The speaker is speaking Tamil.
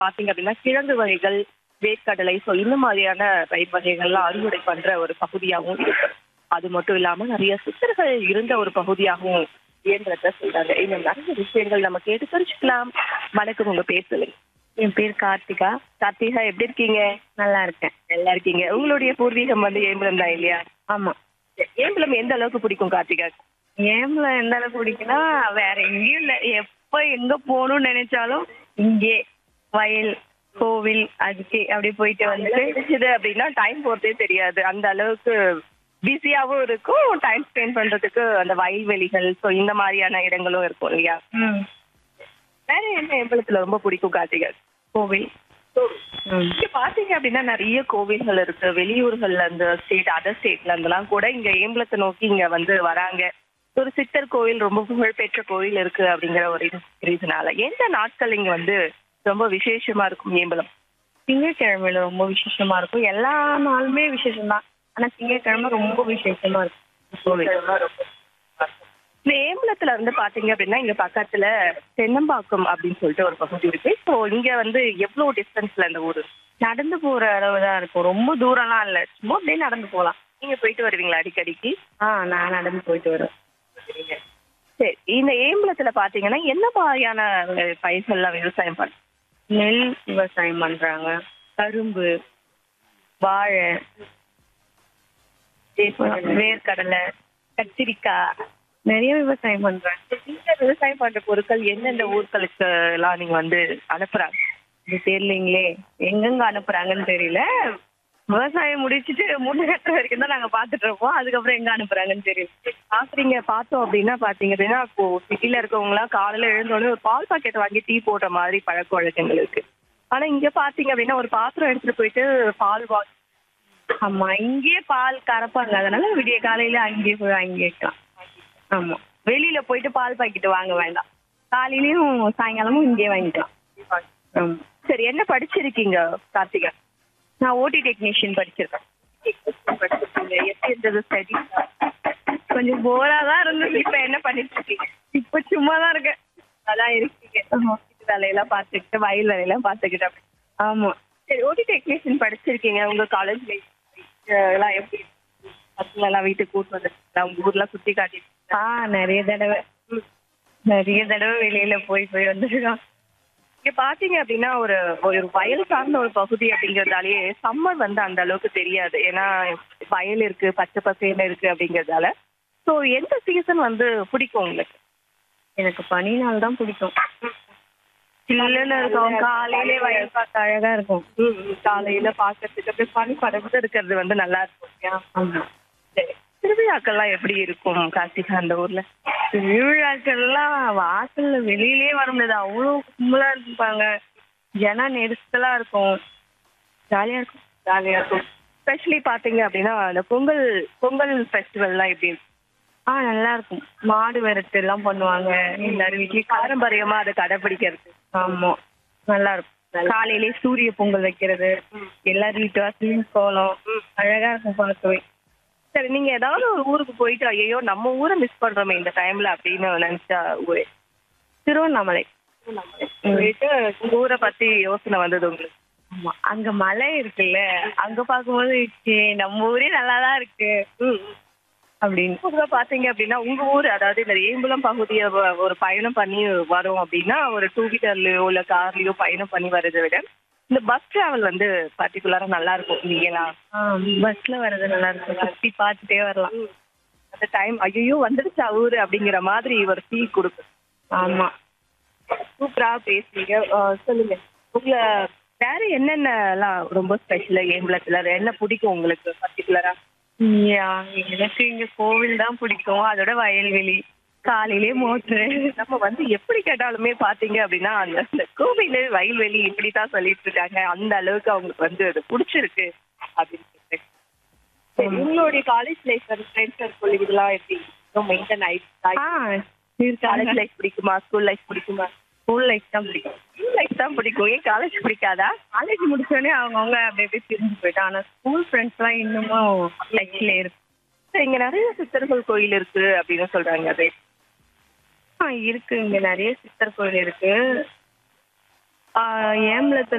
பாத்தீங்க அப்படின்னா கிழங்கு வகைகள் வேர்க்கடலை ஸோ இந்த மாதிரியான பயிர் வகைகள்லாம் அறுவடை பண்ற ஒரு பகுதியாகவும் இருக்கு அது மட்டும் இல்லாம நிறைய சித்தர்கள் இருந்த ஒரு பகுதியாகவும் இயன்றத சொல்றாங்க இன்னும் நிறைய விஷயங்கள் நம்ம கேட்டு தெரிஞ்சுக்கலாம் வணக்கம் உங்க பேர் சொல்லுங்க என் பேர் கார்த்திகா கார்த்திகா எப்படி இருக்கீங்க நல்லா இருக்கேன் நல்லா இருக்கீங்க உங்களுடைய பூர்வீகம் வந்து ஏம்பலம் தான் இல்லையா ஆமா ஏம்பலம் எந்த அளவுக்கு பிடிக்கும் கார்த்திகா ஏம்ல எந்த அளவுக்கு பிடிக்குன்னா வேற எங்கேயும் இல்ல எப்ப எங்க போகணும்னு நினைச்சாலும் இங்கே வயல் கோவில் அதுக்கு அப்படியே போயிட்டு வந்துட்டு கிடைச்சது அப்படின்னா டைம் போறதே தெரியாது அந்த அளவுக்கு பிஸியாவும் இருக்கும் டைம் ஸ்பெண்ட் பண்றதுக்கு அந்த வயல்வெளிகள் ஸோ இந்த மாதிரியான இடங்களும் இருக்கும் இல்லையா ம், வேற என்ன ஏம்பலத்துல ரொம்ப பிடிக்கும் கார்த்திகா கோவில் ம். இங்க பாத்தீங்க அப்படின்னா நிறைய கோவில்கள் இருக்கு வெளியூர்கள்ல இருந்து ஸ்டேட் அதர் ஸ்டேட்ல இருந்தெல்லாம் கூட இங்க ஏம்பலத்தை நோக்கி இங்க வந்து வராங்க ஒரு சித்தர் கோவில் ரொம்ப புகழ்பெற்ற கோவில் இருக்கு அப்படிங்கிற ஒரு ரீசனால எந்த நாட்கள் இங்க வந்து ரொம்ப விசேஷமா இருக்கும் ஏம்பலம் திங்கட்கிழமையில ரொம்ப விசேஷமா இருக்கும் எல்லா நாளுமே விசேஷம் தான் ஆனா திங்கட்கிழமை ரொம்ப விசேஷமா இருக்கும் கோவில் இந்த ஏம்பலத்துல இருந்து பாத்தீங்க அப்படின்னா இங்க பக்கத்துல தென்னம்பாக்கம் அப்படின்னு சொல்லிட்டு ஒரு பகுதி இருக்கு ஸோ இங்க வந்து எவ்வளவு டிஸ்டன்ஸ்ல இந்த ஊரு நடந்து போற அளவு தான் இருக்கும் ரொம்ப தூரம்லாம் இல்ல சும்மா அப்படியே நடந்து போகலாம் நீங்க போயிட்டு வருவீங்களா அடிக்கடிக்கு ஆ நான் நடந்து போயிட்டு வருவேன் சரி இந்த ஏம்பலத்துல பாத்தீங்கன்னா என்ன மாதிரியான அஹ், பயிர்கள்லாம் விவசாயம் பண்ண நெல் விவசாயம் பண்றாங்க கரும்பு வாழை வேர்க்கடலை கத்திரிக்காய் நிறைய விவசாயம் பண்றாங்க இந்த விவசாயம் பண்ற பொருட்கள் எந்தெந்த ஊர்களுக்கு எல்லாம் நீங்க வந்து அனுப்புறாங்க இது தெரியலீங்களே எங்கெங்க அனுப்புறாங்கன்னு தெரியல விவசாயம் முடிச்சிட்டு முன்னேற்ற வரைக்கும் தான் நாங்க பாத்துட்டு இருப்போம் அதுக்கப்புறம் எங்க அனுப்புறாங்கன்னு தெரியல பாக்குறீங்க பார்த்தோம் அப்படின்னா பாத்தீங்க அப்படின்னா இப்போ சிட்டில இருக்கவங்க எல்லாம் காலையில எழுந்த உடனே ஒரு பால் பாக்கெட் வாங்கி டீ போடுற மாதிரி பழக்க வழக்கங்கள் இருக்கு ஆனா இங்க பாத்தீங்க அப்படின்னா ஒரு பாத்திரம் எடுத்துட்டு போயிட்டு பால் வாங்கி ஆமா இங்கேயே பால் கறப்பாங்க அதனால விடிய காலையில அங்கேயே போய் வாங்கி வைக்கலாம் ஆமா வெளியில போயிட்டு பால் பாக்கெட் வாங்க வேண்டாம் காலையிலயும் சாயங்காலமும் இங்கேயே வாங்கிக்கலாம் ஆமா சரி என்ன படிச்சிருக்கீங்க கார்த்திகா நான் ஓடி டெக்னீஷியன் படிச்சிருக்கேன் படிச்சிருக்கீங்க எப்படி இருந்தது ஸ்டடி கொஞ்சம் போரா தான் இருந்தது இப்ப என்ன பண்ணிட்டு இருக்கீங்க இப்ப சும்மா தான் இருக்கேன் அதான் இருக்கீங்க வீட்டு வேலையெல்லாம் பார்த்துக்கிட்டு வயல் வேலையெல்லாம் பார்த்துக்கிட்டு அப்படி ஆமா சரி ஓடி டெக்னீஷியன் படிச்சிருக்கீங்க உங்க காலேஜ்ல எல்லாம் எப்படி பசங்க எல்லாம் வீட்டுக்கு கூட்டு வந்து உங்க ஊர்ல சுத்தி காட்டி ஆ நிறைய தடவை நிறைய தடவை வெளியில போய் போய் வந்திருக்கோம் இங்க பாத்தீங்க அப்படின்னா ஒரு ஒரு வயல் சார்ந்த ஒரு பகுதி அப்படிங்கறதாலயே சம்மர் வந்து அந்த அளவுக்கு தெரியாது ஏன்னா வயல் இருக்கு பச்சை பசேன்னு இருக்கு அப்படிங்கறதால சோ எந்த சீசன் வந்து பிடிக்கும் உங்களுக்கு எனக்கு பனி நாள் தான் பிடிக்கும் சில்லுன்னு இருக்கும் காலையிலே வயல் பார்க்க அழகா இருக்கும் காலையில பாக்குறதுக்கு அப்படியே பனி படர்ந்து இருக்கிறது வந்து நல்லா இருக்கும் இல்லையா? ஆமா சரி திருவிழாக்கள்லாம் எப்படி இருக்கும் கார்த்திகா அந்த ஊர்ல திருவிழாக்கள்லாம் வாசல்ல வெளியிலே வர முடியாது அவ்வளோ கும்பலா இருப்பாங்க ஜன நெரிசலா இருக்கும் ஜாலியா இருக்கும் ஜாலியா இருக்கும் ஸ்பெஷலி பாத்தீங்க அப்படின்னா அந்த பொங்கல் பொங்கல் ஃபெஸ்டிவல்லாம் எப்படி இருக்கும் ஆ நல்லா இருக்கும் மாடு விரட்டு எல்லாம் பண்ணுவாங்க எல்லாரும் வீட்லயும் பாரம்பரியமா அதை கடைபிடிக்கிறது ஆமா நல்லா இருக்கும் காலையிலே சூரிய பொங்கல் வைக்கிறது எல்லாரும் வீட்டு வாசலையும் கோலம் அழகா இருக்கும் பார்க்கவே சரி நீங்க ஏதாவது ஒரு ஊருக்கு போயிட்டு ஐயோ நம்ம ஊரை மிஸ் பண்றோமே இந்த டைம்ல அப்படின்னு நினைச்சா ஊரே திருவண்ணாமலை போயிட்டு உங்க ஊரை பத்தி யோசனை வந்தது உங்களுக்கு ஆமா அங்க மலை இருக்குல்ல அங்க பார்க்கும்போது ச்சே, நம்ம ஊரே நல்லாதான் இருக்கு அப்படின்னு பொதுவா பாத்தீங்க அப்படின்னா உங்க ஊர் அதாவது இந்த ஏம்பலம் பகுதியை வ- ஒரு பயணம் பண்ணி வரோம் அப்படின்னா ஒரு டூ வீலர்லயோ இல்ல கார்லயோ பயணம் பண்ணி வர்றதை விட இந்த பஸ் டிராவல் வந்து பர்டிகுலரா நல்லா இருக்கும் இல்லைங்களா பஸ்ல வர்றது நல்லா இருக்கும் சுத்தி பார்த்துட்டே வரலாம் அந்த டைம் ஐயோ வந்துடுச்சா ஊரு அப்படிங்கிற மாதிரி ஒரு ஃபீல் கொடுக்கும் ஆமா சூப்பரா பேசுறீங்க அஹ் சொல்லுங்க உங்களை வேற என்னென்னலாம் ரொம்ப ஸ்பெஷலா ஏம்பலத்துல என்ன பிடிக்கும் உங்களுக்கு பர்டிகுலரா யா, எனக்கு இங்க கோவில் தான் பிடிக்கும் அதோட வயல்வெளி காலையிலே மோட்ரு நம்ம வந்து எப்படி கேட்டாலுமே பாத்தீங்க அப்படின்னா அந்த அந்த கோவில் வயல்வெளி இப்படித்தான் சொல்லிட்டு இருக்காங்க அந்த அளவுக்கு அவங்களுக்கு வந்து அது பிடிச்சிருக்கு அப்படின்னு சொல்லிட்டு சரி, உங்களுடைய காலேஜ் லைஃப் ஃப்ரெண்ட்ஸ் சர்க்கிள் இதெல்லாம் எப்படி மெயின்டைன் ஆ ஆயிடுச்சு இருக்காங்க காலேஜ் லைஃப் பிடிக்குமா ஸ்கூல் லைஃப் பிடிக்குமா ஸ்கூல் லைஃப் தான் பிடிக்கும் ஸ்கூல் லைஃப் தான் பிடிக்கும் ஏன் காலேஜ் பிடிக்காதா காலேஜ் முடிச்சோடனே அவங்கவுங்க அப்படியே அப்படியே பிரிஞ்சு போயிட்டான் ஆனா ஸ்கூல் ஃப்ரெண்ட்ஸ் எல்லாம் இன்னமும் டச்ல இருக்கு சரி, இங்க நிறைய சித்தர்கள் கோயில் இருக்கு அப்படின்னு சொல்றாங்க அது ஆ இருக்கு இங்க நிறைய சித்தர் கோயில் இருக்கு ஏம்பலத்துல